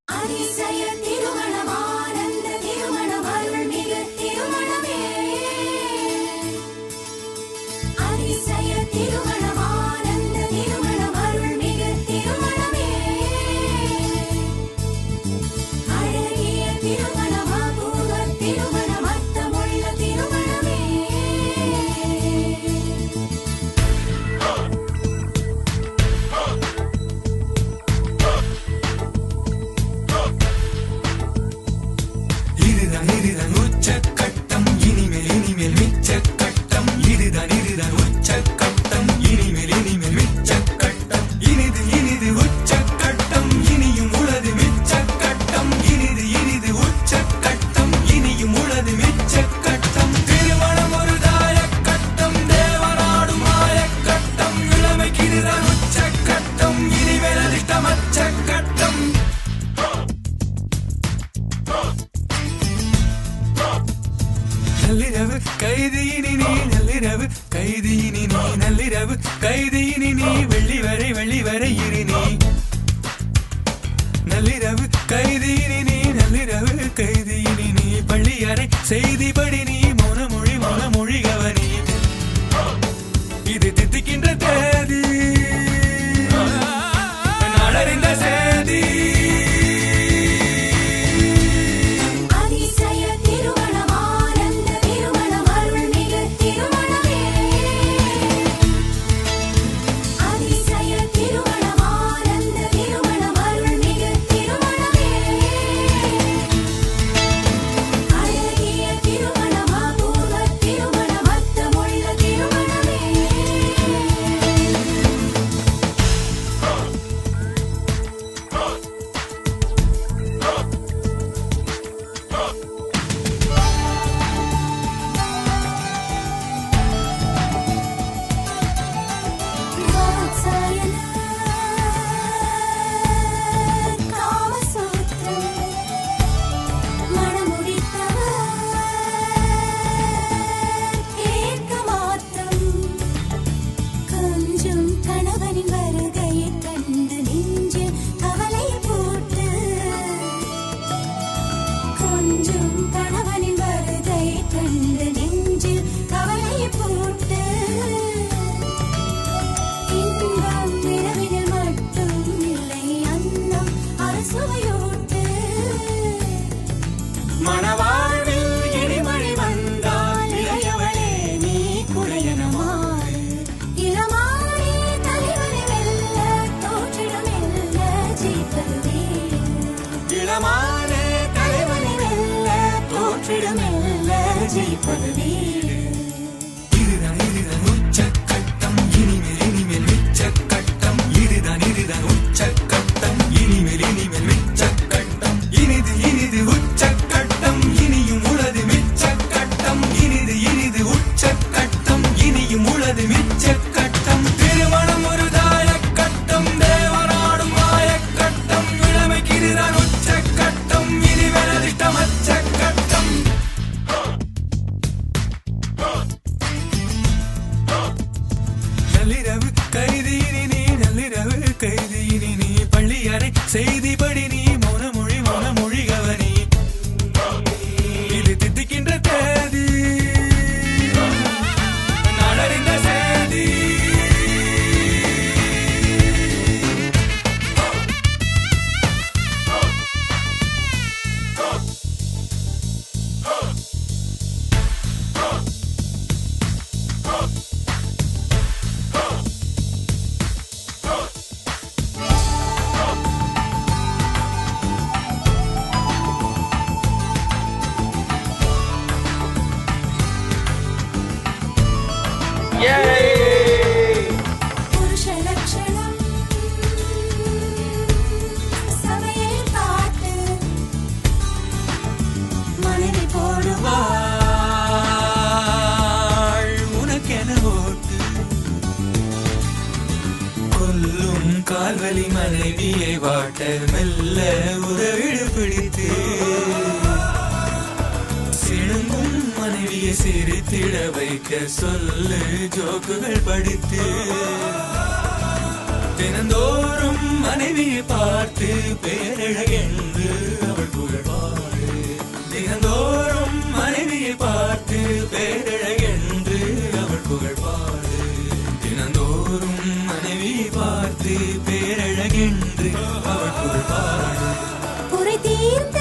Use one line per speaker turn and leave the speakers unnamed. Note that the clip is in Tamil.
அதிசய திருமணம் ஆனந்த திருமணம் அருள்மிகு திருமணமே அதிசய திருமணம் ஆனந்த திருமணம் அருள்மிகு திருமணமே அழகிய திருமணம் அபூர்வ திருமணம் அர்த்தமுள்ள திருமணமே
இதுதான் இதுதான் உச்சக்கட்டம் இனிமேல் இனிமேல் மிச்சக்கட்டம் இதுதான் இதுதான் உச்சக்கட்டம் இனிமேல் இனிமேல் மிச்சக்கட்டம் இனிது இனிது உச்சக்கட்டம் இனியும் உளது மிச்சக்கட்டம் இனிது இனிது உச்சக்கட்டம் இனியும் உளது மிச்சக்கட்டம் திருமணம் ஒரு தாயக்கட்டம் தேவனாடும் மாயக்கட்டம் இளமைக்கு இதுதான் உச்சக்கட்டம் இனிமேல் அதிர்ஷ்டம் அச்சக்கட்டம் நள்ளிரவு கைதியினி நீ நள்ளிரவு கைதியினி நீ நள்ளிரவு கைதியினி நீ வெள்ளி வரை வெள்ளி வரை இரு நீ நள்ளிரவு கைதியினி நீ நள்ளிரவு கைதியினி நீ பள்ளி அறை செய்திப்படி நீ மௌனமொழி மௌனமொழி கவனி இது தித்திக்கின்ற தேதி நாடறிந்த சேதி
அதிசய திருமணம் ஆனந்த திருமணம் அருள்மிகு திருமணமே அதிசய திருமணம் ஆனந்த திருமணம் அருள்மிகு திருமணமே அழகிய திருமணம் அபூர்வ திருமணம் அர்த்தமுள்ள திருமணமே கணவனின் வருகையை கண்டு நெஞ்சில் கவலை போட்டு கொஞ்சம் கணவனின் வருகையை கண்டு நெஞ்சில் கவலை போட்டு இன்பம் இரவினில் மட்டும் இல்லை அன்னம் அரசுவையோட்டு
மணவாழ்வில் இடிமழை வந்தால் இளையவளே நீ குறையனமாறு
இளமானே தலைவனை வெல்ல தோற்றிடும் எல்ல ஜெயிப்பது வீடு
இளமானே தலைவனை வெல்ல தோற்றிடும் எல்ல ஜெயிப்பது வீடு இதுதான் இதுதான் உச்சக்கட்டம் இனிமேல் இனிமேல் மிச்சக்கட்டம் இதுதான் இதுதான் உச்சக்கட்டம் இனிமேல் இனிமேல் மிச்சக்கட்டம் இனிது இனிது உச்சக்கட்டம் இனியும் உளது மிச்சக்கட்டம் இனிது இனிது உச்சக்கட்டம் இனியும் உளது மிச்சக்கட்டம் திருமணம் ஒரு தாயக்கட்டம் தேவனாடும் மாயக்கட்டம் இளமைக்கு இதுதான் உச்சக்கட்டம் இனிமேல் அதிர்ஷ்டம் அச்சக்கட்டம் நள்ளிரவு கைதியினி நீ நள்ளிரவு கைதியினி நீ பள்ளி அறை செய்திப்படி நீ மௌனமொழி மௌனமொழி கவனி இது தித்திக்கின்ற தேதி நாடறிந்த சேதி
புருஷ லட்சணம் சமையல் காட்டு மனைவி போடுவா
வாழ் உனக்கென ஓட்டு கொல்லும் கால்வலி மனைவியை வாட்ட மெல்ல உதவிடு பிடித்து சிணுங்கும் மனைவியை சிரித்திட வைக்க சொல்லு ஜோக்குகள் படித்து தினந்தோறும் மனைவியை பார்த்து பேரழகென்று அவள் புகழ் பாடு தினந்தோறும் மனைவியை பார்த்து பேரழகென்று அவள் புகழ் பாடு தினந்தோறும் மனைவியை பார்த்து பேரழகென்று அவள் புகழ் பாடு
குறை தீர்த்த